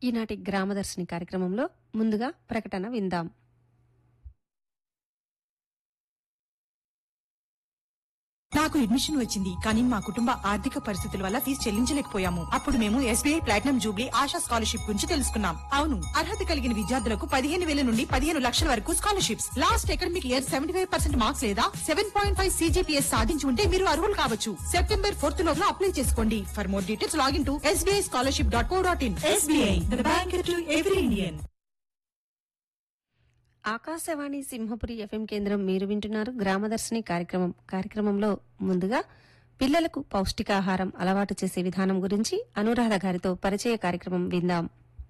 ఈనాటి గ్రామదర్శిని కార్యక్రమంలో ముందుగా ప్రకటన విందాం నాకు అడ్మిషన్ వచ్చింది కానీ మా కుటుంబ ఆర్థిక పరిస్థితుల వల్ల ఫీజు చెల్లించలేకపోయాము అప్పుడు మేము SBI platinum jubilee Asha scholarship గురించి తెలుసుకున్నాం అవును అర్హత కలిగిన విద్యార్థులకు పదిహేను వేల నుండి పదిహేను లక్షల వరకు scholarships last academic year seventy five percent marks లేదా సెవెన్ పాయింట్ ఫైవ్ సీజీపీఎస్ సాధించి ఉంటే మీరు అర్హులు కావచ్చు సెప్టెంబర్ ఫోర్త్ లోపల అప్లై చేసుకోండి for more details log in to SBI scholarship dot co dot in SBI bank to every Indian Akashvani Simhapuri FM కేంద్రం మీరు వింటున్నారు గ్రామదర్శిని కార్యక్రమం కార్యక్రమంలో ముందుగా పిల్లలకు పౌష్టికాహారం అలవాటు చేసే విధానం గురించి అనురాధ గారితో పరిచయ కార్యక్రమం విందాం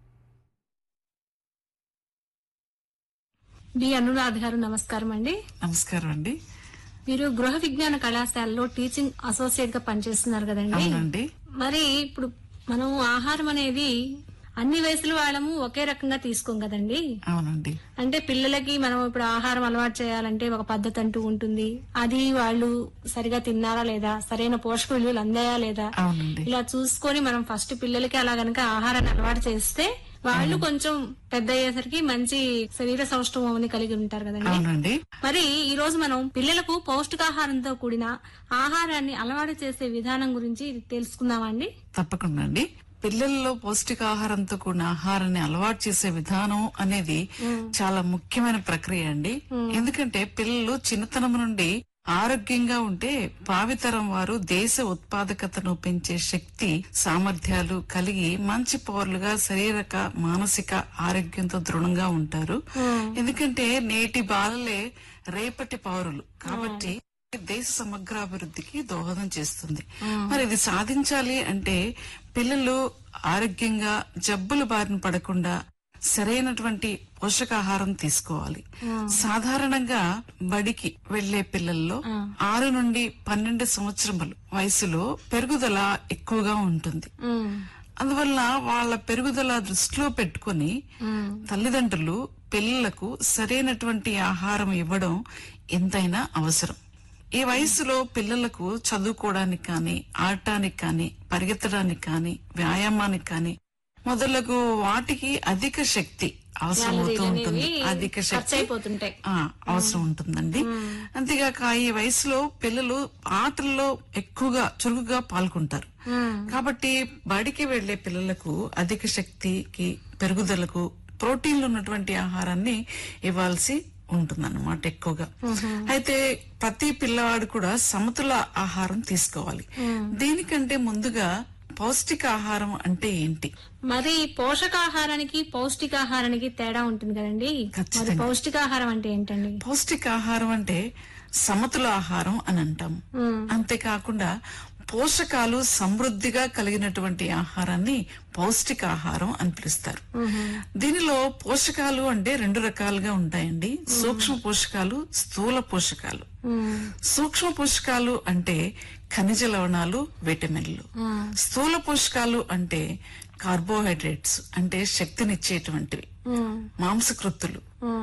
డి అనురాధ్ గారు నమస్కారం అండి నమస్కారం అండి మీరు గృహ విజ్ఞాన కళాశాలలో టీచింగ్ అసోసియేట్ గా పనిచేస్తున్నారు కదండి అవునండి మరి ఇప్పుడు మనం ఆహారం అనేది అన్ని వయసుల వాళ్ళము ఒకే రకంగా తీసుకోం కదండి అవునండి అంటే పిల్లలకి మనం ఇప్పుడు ఆహారం అలవాటు చేయాలంటే ఒక పద్ధతి అంటూ ఉంటుంది అది వాళ్ళు సరిగా తిన్నారా లేదా సరైన పోషక విలువలు అందాయా లేదా అవునండి ఇలా చూసుకొని మనం ఫస్ట్ పిల్లలకి అలా గనక ఆహారాన్ని అలవాటు చేస్తే వాళ్ళు కొంచెం పెద్ద అయ్యేసరికి మంచి శరీర సౌష్ఠవం అని కలిగి ఉంటారు కదండి అవునండి మరి ఈ రోజు మనం పిల్లలకు పౌష్టికాహారంతో కూడిన ఆహారాన్ని అలవాటు చేసే విధానం గురించి తెలుసుకుందామండి తప్పకుండా అండి పిల్లల్లో పౌష్టికాహారంతో కూడిన ఆహారాన్ని అలవాటు చేసే విధానం అనేది చాలా ముఖ్యమైన ప్రక్రియ అండి ఎందుకంటే పిల్లలు చిన్నతనం నుండి ఆరోగ్యంగా ఉంటే భావితరం వారు దేశ ఉత్పాదకతను పెంచే శక్తి సామర్థ్యాలు కలిగి మంచి పౌరులుగా శారీరక మానసిక ఆరోగ్యంతో దృఢంగా ఉంటారు ఎందుకంటే నేటి బాలలే రేపటి పౌరులు కాబట్టి దేశ సమగ్రాభివృద్ధికి దోహదం చేస్తుంది మరి ఇది సాధించాలి అంటే పిల్లలు ఆరోగ్యంగా జబ్బుల బారిన పడకుండా సరైనటువంటి పోషకాహారం తీసుకోవాలి సాధారణంగా బడికి వెళ్లే పిల్లల్లో ఆరు నుండి పన్నెండు సంవత్సరములు వయసులో పెరుగుదల ఎక్కువగా ఉంటుంది అందువల్ల వాళ్ళ పెరుగుదల దృష్టిలో పెట్టుకుని తల్లిదండ్రులు పిల్లలకు సరైనటువంటి ఆహారం ఇవ్వడం ఎంతైనా అవసరం ఈ వయసులో పిల్లలకు చదువుకోవడానికి కానీ ఆడటానికి కానీ పరిగెత్తడానికి కానీ వ్యాయామానికి కానీ మొదలగు వాటికి అధిక శక్తి అవసరం అవుతూ ఉంటుంది అధిక ఖర్చు శక్తి అయిపోతుంటాయి ఆ, అవసరం ఉంటుందండి అంతేగాక ఈ వయసులో పిల్లలు ఆటల్లో ఎక్కువగా చురుకుగా పాల్గొంటారు కాబట్టి బడికి వెళ్లే పిల్లలకు అధిక శక్తికి పెరుగుదలకు ప్రోటీన్లు ఉన్నటువంటి ఆహారాన్ని ఇవ్వాల్సి ఉంటుందన్నమాట ఎక్కువగా అయితే ప్రతి పిల్లవాడు కూడా సమతుల ఆహారం తీసుకోవాలి దీనికంటే ముందుగా పౌష్టికాహారం అంటే ఏంటి మరి పోషకాహారానికి పౌష్టికాహారానికి తేడా ఉంటుంది కదండి మరి పౌష్టికాహారం అంటే ఏంటండి పౌష్టికాహారం అంటే సమతుల ఆహారం అని అంటాం అంతేకాకుండా పోషకాలు సమృద్ధిగా కలిగినటువంటి ఆహారాన్ని పౌష్టికాహారం అని పిలుస్తారు దీనిలో పోషకాలు అంటే రెండు రకాలుగా ఉంటాయండి సూక్ష్మ పోషకాలు స్థూల పోషకాలు సూక్ష్మ పోషకాలు అంటే ఖనిజ లవణాలు విటమిన్లు స్థూల పోషకాలు అంటే కార్బోహైడ్రేట్స్ అంటే శక్తినిచ్చేటువంటివి మాంసకృత్తులు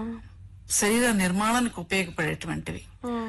శరీర నిర్మాణానికి ఉపయోగపడేటువంటివి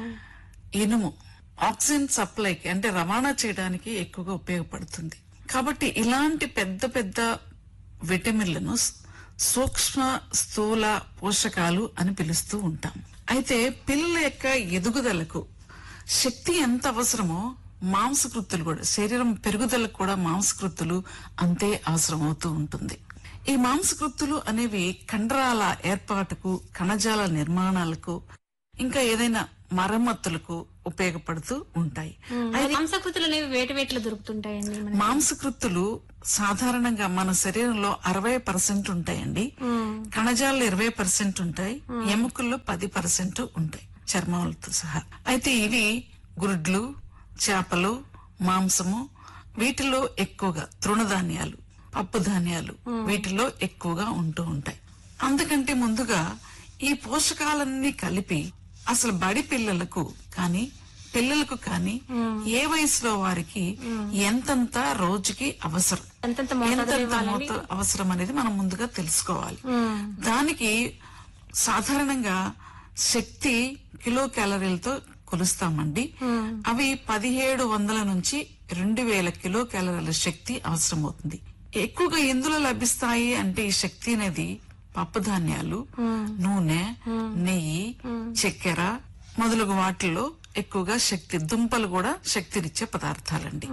ఇనుము ఆక్సిజన్ సప్లైకి అంటే రవాణా చేయడానికి ఎక్కువగా ఉపయోగపడుతుంది కాబట్టి ఇలాంటి పెద్ద పెద్ద విటమిన్లను స్- సూక్ష్మ స్థూల పోషకాలు అని పిలుస్తూ ఉంటాం అయితే పిల్లల యొక్క ఎదుగుదలకు శక్తి ఎంత అవసరమో మాంసకృత్తులు కూడా శరీరం పెరుగుదలకు కూడా మాంసకృత్తులు అంతే అవసరం అవుతూ ఉంటుంది ఈ మాంసకృత్తులు అనేవి కండరాల ఏర్పాటుకు కణజాల నిర్మాణాలకు ఇంకా ఏదైనా మరమ్మతులకు ఉపయోగపడుతూ ఉంటాయి మాంసకృతులు అనేవి వేటి వేటిలో దొరుకుతుంటాయండి మనకి? మాంసకృత్తులు సాధారణంగా మన శరీరంలో అరవై పర్సెంట్ ఉంటాయండి కణజాలు ఇరవై పర్సెంట్ ఉంటాయి ఎముకల్లో పది పర్సెంట్ ఉంటాయి చర్మాలతో సహా అయితే ఇవి గుడ్లు చేపలు మాంసము వీటిలో ఎక్కువగా తృణధాన్యాలు పప్పు ధాన్యాలు వీటిలో ఎక్కువగా ఉంటూ ఉంటాయి అందుకంటే ముందుగా ఈ పోషకాలన్నీ కలిపి అసలు బడి పిల్లలకు కానీ పిల్లలకు కానీ ఏ వయసులో వారికి ఎంతంత రోజుకి అవసరం ఎంతెంత మోతాదులో ఎంతెంత మోతాదు అవసరం అనేది మనం ముందుగా తెలుసుకోవాలి దానికి సాధారణంగా శక్తి కిలో క్యాలరీలతో కొలుస్తామండి అవి పదిహేడు వందల నుంచి రెండు వేల కిలో క్యాలరీల శక్తి అవసరమవుతుంది ఎక్కువగా ఎందులో లభిస్తాయి అంటే ఈ శక్తి అనేది పప్పు ధాన్యాలు నూనె నెయ్యి చక్కెర మొదలగు వాటిల్లో ఎక్కువగా శక్తి దుంపలు కూడా శక్తినిచ్చే పదార్థాలండి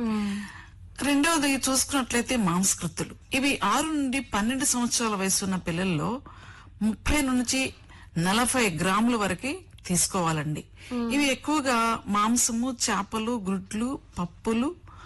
రెండవది చూసుకున్నట్లయితే మాంసకృతులు ఇవి ఆరు నుండి పన్నెండు సంవత్సరాల వయసు ఉన్న పిల్లల్లో ముప్పై నుంచి నలభై గ్రాముల వరకు తీసుకోవాలండి ఇవి ఎక్కువగా మాంసము చేపలు గుడ్లు పప్పులు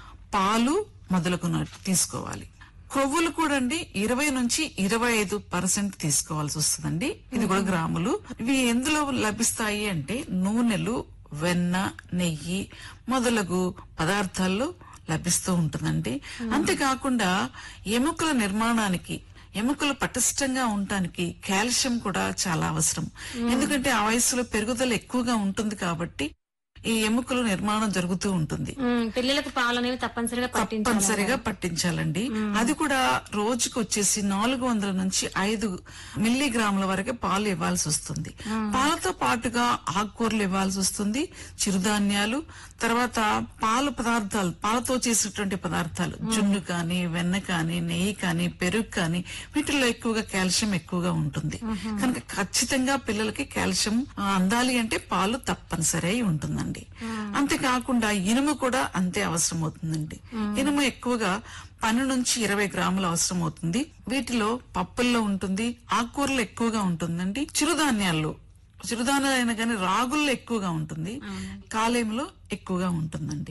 పాలు మొదలుకున్నట్టు తీసుకోవాలి కొవ్వులు కూడా అండి ఇరవై నుంచి ఇరవై ఐదు పర్సెంట్ తీసుకోవాల్సి వస్తుందండి ఇది కూడా గ్రాములు ఇవి ఎందులో లభిస్తాయి అంటే నూనెలు వెన్న నెయ్యి మొదలగు పదార్థాల్లో లభిస్తూ ఉంటుందండి అంతేకాకుండా ఎముకల నిర్మాణానికి ఎముకలు పటిష్టంగా ఉండటానికి కాల్షియం కూడా చాలా అవసరం ఎందుకంటే ఆ వయసులో పెరుగుదల ఎక్కువగా ఉంటుంది కాబట్టి ఈ ఎముకలు నిర్మాణం జరుగుతూ ఉంటుంది ఉమ్, పిల్లలకు పాలు అనేవి తప్పనిసరిగా పట్టించాలి తప్పనిసరిగా పట్టించాలండి అది కూడా రోజుకు వచ్చేసి నాలుగు వందల నుంచి ఐదు మిల్లీగ్రాముల వరకు పాలు ఇవ్వాల్సి వస్తుంది పాలతో పాటుగా ఆకుకూరలు ఇవ్వాల్సి వస్తుంది చిరుధాన్యాలు తర్వాత పాల పదార్థాలు పాలతో చేసినటువంటి పదార్థాలు జున్ను కానీ వెన్న కానీ నెయ్యి కానీ పెరుగు కానీ వీటిల్లో ఎక్కువగా కాల్షియం ఎక్కువగా ఉంటుంది కనుక ఖచ్చితంగా పిల్లలకి కాల్షియం ఆ, అందాలి అంటే పాలు తప్పనిసరి అయి ఉంటుందండి అంతేకాకుండా ఇనుము కూడా అంతే అవసరం అవుతుందండి ఇనుము ఎక్కువగా పన్నెండు నుంచి ఇరవై గ్రాములు అవసరం అవుతుంది వీటిలో పప్పుల్లో ఉంటుంది ఆకుకూరలు ఎక్కువగా ఉంటుందండి చిరుధాన్యాల్లో చిరుధాన్యాలు అయినా కానీ రాగుల్లో ఎక్కువగా ఉంటుంది కాలేయంలో ఎక్కువగా ఉంటుందండి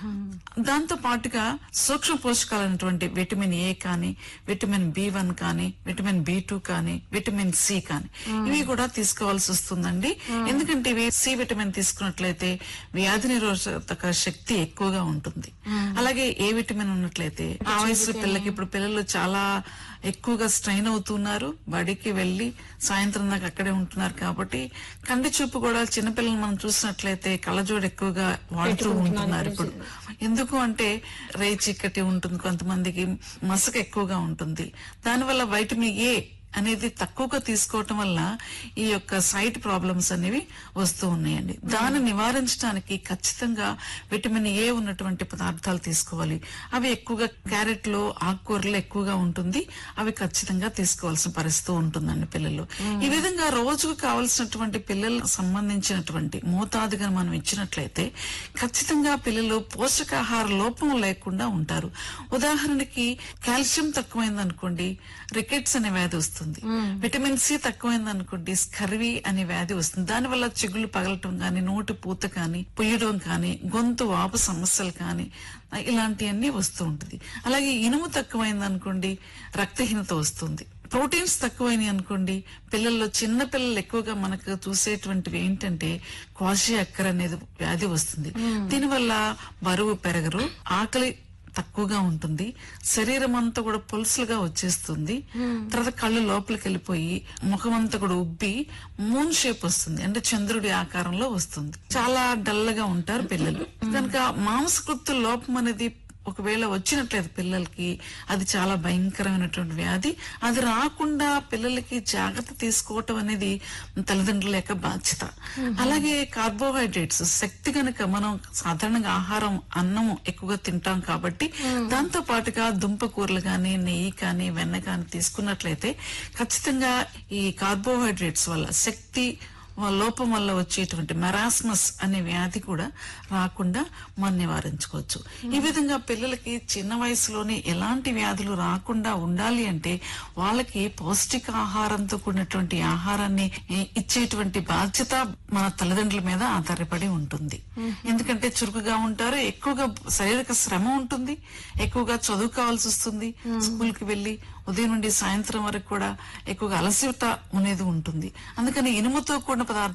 దాంతో పాటుగా సూక్ష్మ పోషకాలైనటువంటి విటమిన్ ఏ కానీ విటమిన్ బి వన్ కానీ విటమిన్ బి టూ కానీ విటమిన్ సి కానీ ఇవి కూడా తీసుకోవాల్సి వస్తుందండి ఎందుకంటే ఇవి సి విటమిన్ తీసుకున్నట్లయితే వ్యాధి నిరోధక శక్తి ఎక్కువగా ఉంటుంది అలాగే ఏ విటమిన్ ఉన్నట్లయితే ఆ వయసు పిల్లలకి ఇప్పుడు పిల్లలు చాలా ఎక్కువగా స్ట్రెయిన్ అవుతున్నారు బడికి వెళ్లి సాయంత్రం దాకా అక్కడే ఉంటున్నారు కాబట్టి కంటి చూపు కూడా చిన్నపిల్లలు మనం చూసినట్లయితే కళ్ళజోడు ఎక్కువగా వాడుతూ ఉంటున్నారు ఇప్పుడు ఎందుకు అంటే రే చీకటి ఉంటుంది కొంతమందికి మసక ఎక్కువగా ఉంటుంది దానివల్ల వైటమిన్ ఏ అనేది తక్కువగా తీసుకోవటం వల్ల ఈ యొక్క సైట్ ప్రాబ్లమ్స్ అనేవి వస్తూ ఉన్నాయండి దాన్ని నివారించడానికి ఖచ్చితంగా విటమిన్ ఏ ఉన్నటువంటి పదార్థాలు తీసుకోవాలి అవి ఎక్కువగా క్యారెట్ లో ఆకుకూరలు ఎక్కువగా ఉంటుంది అవి ఖచ్చితంగా తీసుకోవాల్సిన పరిస్థితి ఉంటుందండి పిల్లలు ఈ విధంగా రోజుకు కావలసినటువంటి పిల్లలకు సంబంధించినటువంటి మోతాదుగా మనం ఇచ్చినట్లయితే ఖచ్చితంగా పిల్లలు పోషకాహార లోపం లేకుండా ఉంటారు ఉదాహరణకి కాల్షియం తక్కువైంది అనుకోండి రికెట్స్ అనే వ్యాధి వస్తుంది విటమిన్ సి తక్కువైంది అనుకోండి స్కర్వీ అనే వ్యాధి వస్తుంది దానివల్ల చిగుళ్ళు పగలటం కానీ నోటి పూత కానీ పుయ్యడం కానీ గొంతు వాపు సమస్యలు కానీ ఇలాంటివన్నీ వస్తూ ఉంటుంది అలాగే ఇనుము తక్కువైంది అనుకోండి రక్తహీనత వస్తుంది ప్రోటీన్స్ తక్కువైనాయి అనుకోండి పిల్లల్లో చిన్న పిల్లలు ఎక్కువగా మనకు చూసేటువంటివి ఏంటంటే క్వాషి అక్కర్ అనేది వ్యాధి వస్తుంది దీనివల్ల బరువు పెరగరు ఆకలి తక్కువగా ఉంటుంది శరీరం అంతా కూడా పులుసులుగా వచ్చేస్తుంది తర్వాత కళ్ళు లోపలికి వెళ్ళిపోయి ముఖం అంతా కూడా ఉబ్బి మూన్ షేప్ వస్తుంది అంటే చంద్రుడి ఆకారంలో వస్తుంది చాలా డల్ గా ఉంటారు పిల్లలు కనుక మాంసకృత్తు లోపం అనేది ఒకవేళ వచ్చినట్లయితే పిల్లలకి అది చాలా భయంకరమైనటువంటి వ్యాధి అది రాకుండా పిల్లలకి జాగ్రత్త తీసుకోవటం అనేది తల్లిదండ్రుల యొక్క బాధ్యత అలాగే కార్బోహైడ్రేట్స్ శక్తి కనుక మనం సాధారణంగా ఆహారం అన్నం ఎక్కువగా తింటాం కాబట్టి దాంతో పాటుగా దుంప కూరలు కానీ నెయ్యి కానీ వెన్న కానీ తీసుకున్నట్లయితే ఖచ్చితంగా ఈ కార్బోహైడ్రేట్స్ వల్ల శక్తి లోపం వల్ల వచ్చేటువంటి మెరాస్మస్ అనే వ్యాధి కూడా రాకుండా మనం నివారించుకోవచ్చు ఈ విధంగా పిల్లలకి చిన్న వయసులోనే ఎలాంటి వ్యాధులు రాకుండా ఉండాలి అంటే వాళ్ళకి పౌష్టికాహారంతో కూడినటువంటి ఆహారాన్ని ఏ, ఇచ్చేటువంటి బాధ్యత మన తల్లిదండ్రుల మీద ఆధారపడి ఉంటుంది ఎందుకంటే చురుకుగా ఉంటారు ఎక్కువగా శారీరక శ్రమ ఉంటుంది ఎక్కువగా చదువుకోవాల్సి వస్తుంది స్కూల్ కి వెళ్లి ఉదయం నుండి సాయంత్రం వరకు కూడా ఎక్కువగా అలసట అనేది ఉంటుంది అందుకని ఇనుముతో కూడిన పదార్థాలు